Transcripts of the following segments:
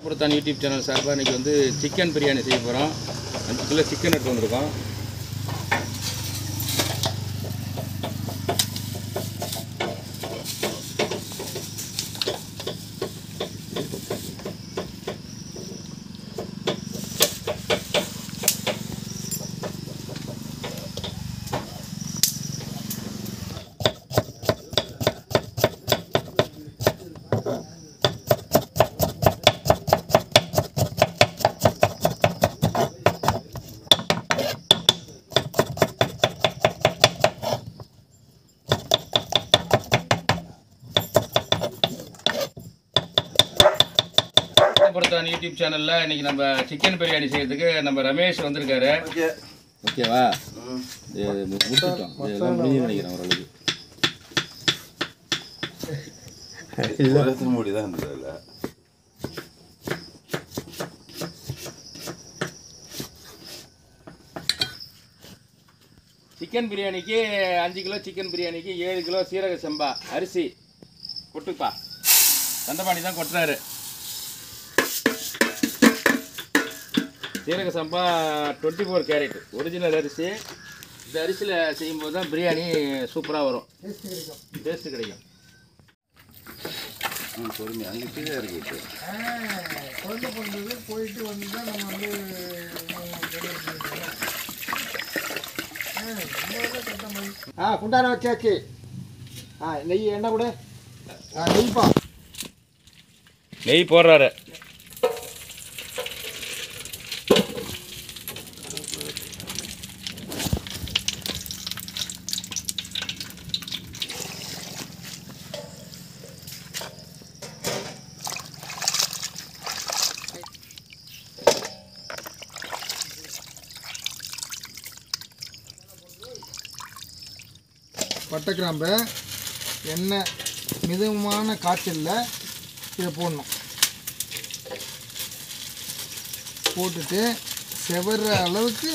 புறத்தான் YouTube channel சார்பாக இன்றைக்கி வந்து சிக்கன் பிரியாணி செய்ய போகிறோம் அஞ்சு கிலோ சிக்கன் எடுத்து வந்திருக்கோம் புறத்தான் யூடியூப் சேனலில் இன்றைக்கி நம்ம சிக்கன் பிரியாணி செய்யறதுக்கு நம்ம ரமேஷ் வந்திருக்காரு ஓகேவா இது முடிச்சிட்டோம் இதெல்லாம் முடிஞ்சு நினைக்கிறேன் ஓரளவுக்கு ஒரே மூடி தான் இருந்தது அதில் சிக்கன் பிரியாணிக்கு அஞ்சு கிலோ சிக்கன் பிரியாணிக்கு ஏழு கிலோ சீரக சம்பா அரிசி கொட்டுப்பா தண்டபாணி தான் கொட்டுறாரு சீரக சம்பா டுவெண்ட்டி ஃபோர் கேரட் ஒரிஜினல் அரிசி இந்த அரிசியில் செய்யும்போது தான் பிரியாணி சூப்பராக வரும் டேஸ்ட்டு கிடைக்கும் ம் பொறுமை அங்கே கீழே இருக்கு இப்போ குழந்தை பிறந்தது போயிட்டு வந்து தான் நம்ம வந்து ஆ குண்டான வச்சாச்சு ஆ நெய் எண்ணெய் கூட ஆ நெய்ப்பா நெய் போடுறாரு பட்டை கிராம்பு எண்ணெய் மிதமான காய்ச்சலில் இதை போடணும் போட்டுட்டு செவற அளவுக்கு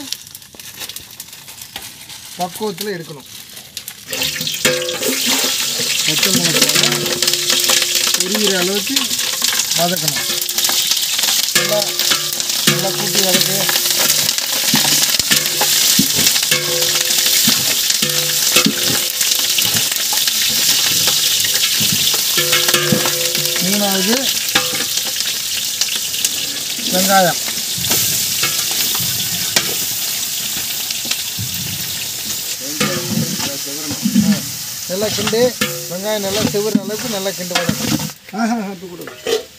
பக்குவத்தில் எடுக்கணும் பச்சை மிளகாய் உரிகிற அளவுக்கு வதக்கணும் நல்லா நல்லா கூட்டி வதக்கு மூணாவது வெங்காயம் ஆ, நல்லா கிண்டு வெங்காயம் நல்லா செவுற அளவுக்கு நல்லா கிண்டு வதக்கணும் ஆஹா இப்போ கொடு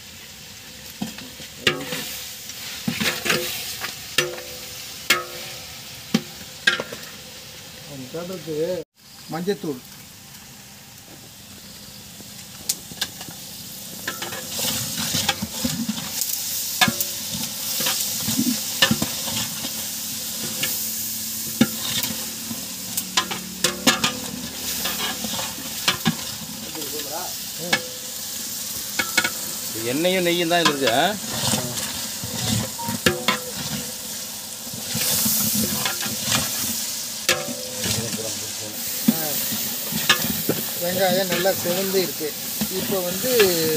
அடுத்து மஞ்சத்தூள் எண்ணெயும் நெய்யும் தான் இதில் இருக்கு ஆ? வெங்காயம் நல்லா செவந்து இருக்கு இப்போ வந்து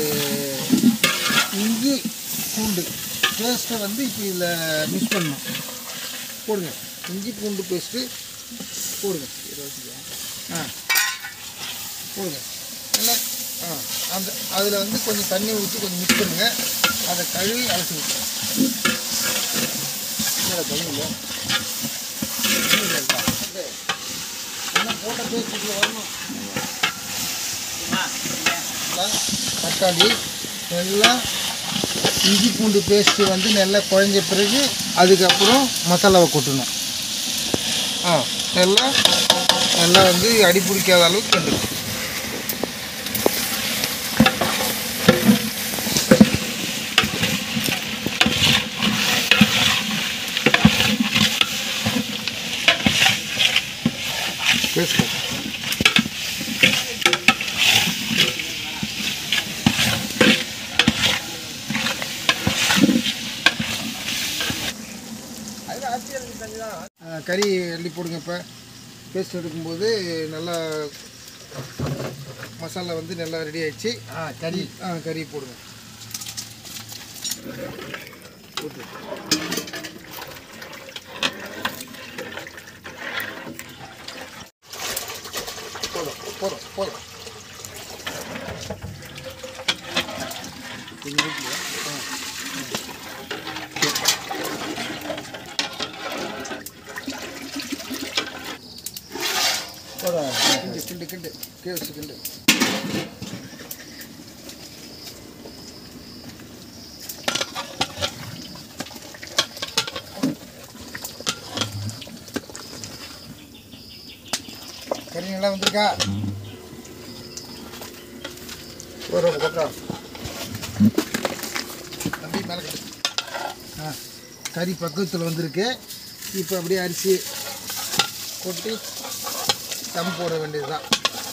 இஞ்சி பூண்டு பேஸ்ட்டை வந்து இப்போ இதில் மிக்ஸ் பண்ணணும் போடுங்க இஞ்சி பூண்டு பேஸ்ட்டு போடுங்க ஆ போடுங்க நல்லா ஆ அந்த அதில் வந்து கொஞ்சம் தண்ணி ஊற்றி கொஞ்சம் மிக்ஸ் பண்ணுங்க அதை கழுவி அலசி விட்டுருங்க இல்லை தண்ணி இல்லை தண்ணி இல்லைப்பா. ஓகே. என்ன போட்ட பேஸ்ட்டுக்குள்ள வரணும் நல்லா தக்காளி எல்லாம் இஞ்சி பூண்டு பேஸ்ட்டு வந்து நல்லா குழஞ்ச பிறகு அதுக்கப்புறம் மசாலாவை கொட்டணும் ஆ நல்லா நல்லா வந்து அடி பிடிக்காத அளவுக்கு கிண்டணும் பேஸ்ட் ஆ, கறி அள்ளி போடுங்க இப்போ பேஸ்ட் எடுக்கும்போது நல்லா மசாலா வந்து நல்லா ரெடி ஆயிடுச்சு ஆ கறி ஆ கறி போடுங்க போதும் போதும் போதும் போதும் கிண்டு கிண்டு கிண்டு கேஸ் கிண்டு கறி நல்லா வந்திருக்கா ஒரு கொட்டா தம்பி மேலே கட்டு ஆ கறி பக்குவத்தில் வந்திருக்கு இப்போ அப்படியே அரிசி கொட்டி தம் போட வேண்டியதுதான்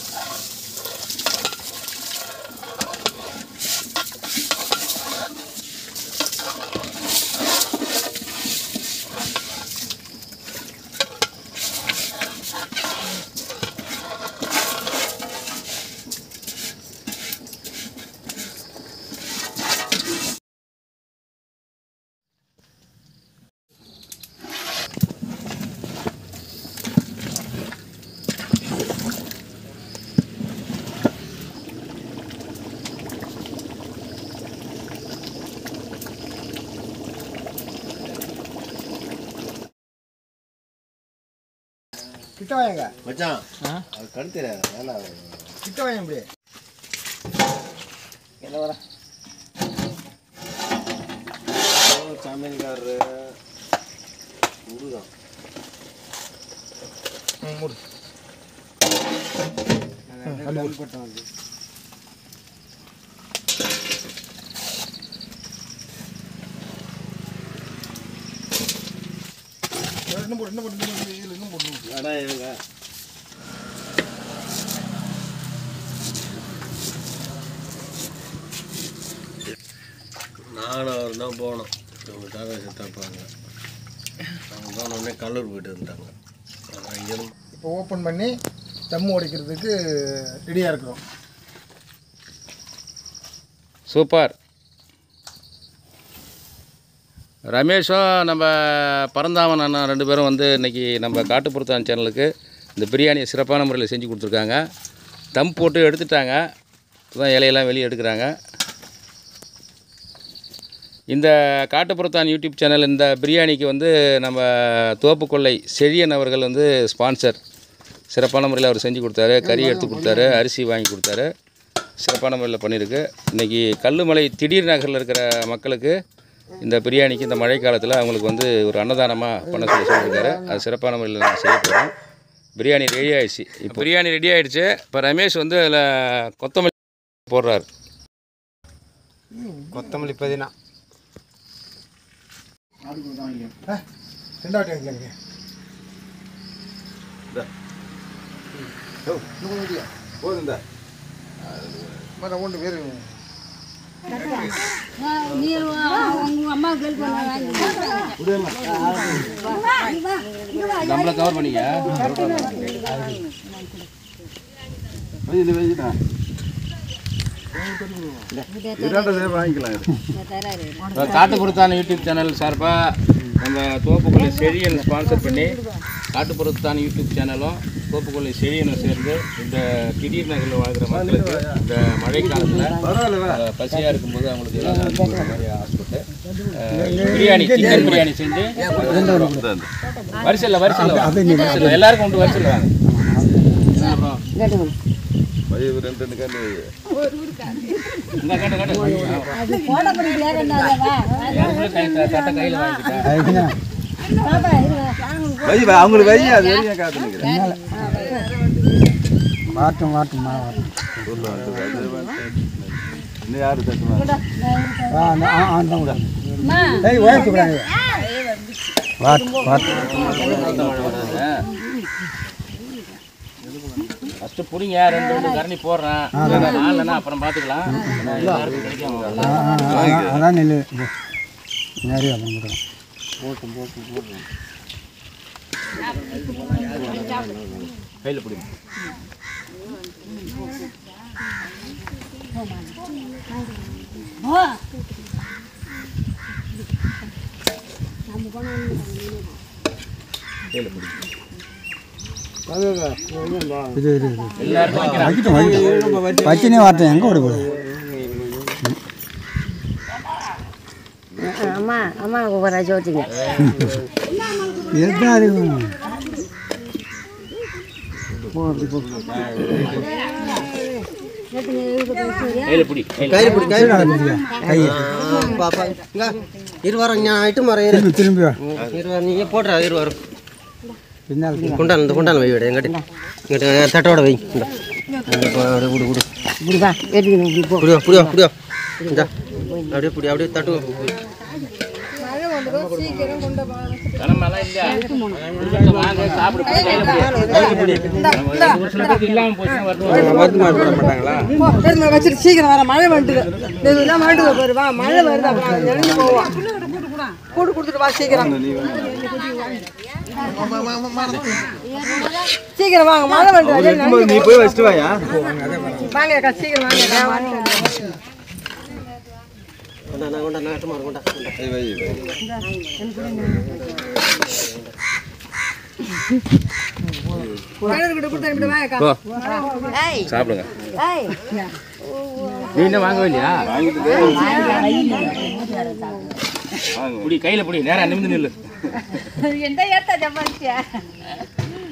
கிட்ட வாங்க மச்சான் அது கண் தெரியாது வேலை கிட்ட வாங்க இப்படி என்ன வர சமையல்காரரு உருதான் ம், மூடு உள்பட்டம் வந்து இன்னும் போடு இன்னும் போடு இன்னும் போடு இதில் இன்னும் போட்டு அடா இருங்க நானும் அவர் தான் போனோம் இவங்க டாடா சித்தாப்பாங்க அவங்க போன உடனே கல்லூர் போயிட்டு இருந்தாங்க அதான் இங்கேருந்து இப்போ ஓப்பன் பண்ணி தம் உடைக்கிறதுக்கு ரெடியாக இருக்கிறோம் சூப்பர் ரமேஷும் நம்ம பரந்தாமன் அண்ணா ரெண்டு பேரும் வந்து இன்றைக்கி நம்ம காட்டுப்புறத்தான் சேனலுக்கு இந்த பிரியாணியை சிறப்பான முறையில் செஞ்சு கொடுத்துருக்காங்க தம் போட்டு எடுத்துட்டாங்க இப்போதான் இலையெல்லாம் வெளியே எடுக்கிறாங்க இந்த காட்டுப்புறத்தான் யூடியூப் சேனல் இந்த பிரியாணிக்கு வந்து நம்ம தோப்புக்கொள்ளை செழியன் அவர்கள் வந்து ஸ்பான்சர் சிறப்பான முறையில் அவர் செஞ்சு கொடுத்தாரு கறி எடுத்து கொடுத்தாரு அரிசி வாங்கி கொடுத்தாரு சிறப்பான முறையில் பண்ணியிருக்கு இன்றைக்கி கல்லுமலை திடீர் நகரில் இருக்கிற மக்களுக்கு இந்த பிரியாணிக்கு இந்த மழை காலத்தில் அவங்களுக்கு வந்து ஒரு அன்னதானமாக பண்ண சொல்லி சொல்லியிருக்காரு அது சிறப்பான முறையில் நாங்கள் செய்ய போகிறோம் பிரியாணி ரெடி ஆயிடுச்சு இப்போ பிரியாணி ரெடி ஆயிடுச்சு இப்போ ரமேஷ் வந்து அதில் கொத்தமல்லி போடுறாரு கொத்தமல்லி பதினா ஆ ரெண்டாவது வாங்கிக்கிறீங்க இன்னும் கொஞ்சம் இல்லையா போதுண்டா மற்ற ஒன்று வேறு நீ உங்க அம்மா கேள்வி நம்மளை கவர் பண்ணிக்க வெயிட் வெயிட்டா இரண்டு வாங்கிக்கலாம் இது இப்போ காட்டுப்புறத்தான் யூடியூப் சேனல் சார்பாக நம்ம தோப்புக்குள்ளி செழியன் ஸ்பான்சர் பண்ணி காட்டுப்புறத்தான் யூடியூப் சேனலும் தோப்புக்குள்ளி செழியனும் சேர்ந்து இந்த திடீர் நகரில் வாழ்கிற மக்களுக்கு இந்த மழை காலத்தில் பசியாக இருக்கும்போது அவங்களுக்கு ஏதாவது அனுப்பி விடுற மாதிரி ஆசைப்பட்டு அஹ், பிரியாணி சிக்கன் பிரியாணி செஞ்சு வரிசையில் வரிசையில் வரிசையில் எல்லாருக்கும் உண்டு வரிசையில் வாங்க என்ன அப்புறம் வயிறு ரெண்டு ரெண்டு கண்டு இந்த கட்டு கட்டு அது போட முடியல ரெண்டாவதா யாருக்குள்ள கை தட்டை கையில் வாங்கிக்கிட்டேன் பாப்பா இருங்க வை வை, அவங்களுக்கு வை அது வரையும் காத்து நிற்கிறேன் வாட்டும் வாட்டும் இன்னும் யாரு தட்டுவாங்க அம்மா ஏய் உயர்த்துக்கிறாங்க வாட் வாட் ஃபஸ்ட்டு பிடிங்க ரெண்டு ரெண்டு கரணி போடுறேன் நாலுனா அப்புறம் பார்த்துக்கலாம் ஏன்னா எல்லாருக்கும் கிடைக்காம வரும். அதான் நெல் நிறைய பண்ணுறோம் கையில் பிடிங்க போ பச்சனே வார்த்தை எங்கே ஓட போகுது அம்மா அம்மா ஒரு ஜோதிங்க எதுதான் அது கையில் பிடி கையில் கயிறு பிடி கயிறு கை பாப்பா இங்க இரு வாரம் நான் இட்டு மரம் இரு திரும்பி திரும்பி வா இரு வாரம் நீ போட்டுறா இரு வாரம் பின்னால் குண்டான் இந்த குண்டான் வை விட எங்கிட்ட இங்கிட்ட தட்டோட வை இந்த அப்படியே விடு விடு இப்படி வா எடுக்கணும் இப்படி போ புடியோ புடியோ புடியோ இந்த அப்படியே புடி அப்படியே தட்டு கனமெல்லாம் இல்லை வாங்க சாப்பிடு கையில் பிடி ஒரு சில பேருக்கு இல்லாமல் போச்சுன்னா வருத்தம் வச்சுட்டு சீக்கிரம் வர மழை வந்துட்டு இதெல்லாம் வந்துட்டு பாரு வா மழை வருது அப்புறம் நினைஞ்சு போவோம் கூடு கொடுத்துட்டு வா சீக்கிரம் சீக்கிரம் வாங்க மழை வந்துட்டு நீ போய் வச்சுட்டு வாயா வாங்க அக்கா சீக்கிரம் வாங்க கொண்டா கொண்டா நாட்டு மரம் கொண்டா கொண்டா. வை, வை, வை. கொடுத்து வாங்க அக்கா போ சாப்பிடுங்க நீ என்ன வாங்கவே இல்லையா பிடி கையில் பிடி நேரா நிமிந்து நில்லு எந்த ஏத்த ஜப்பானியா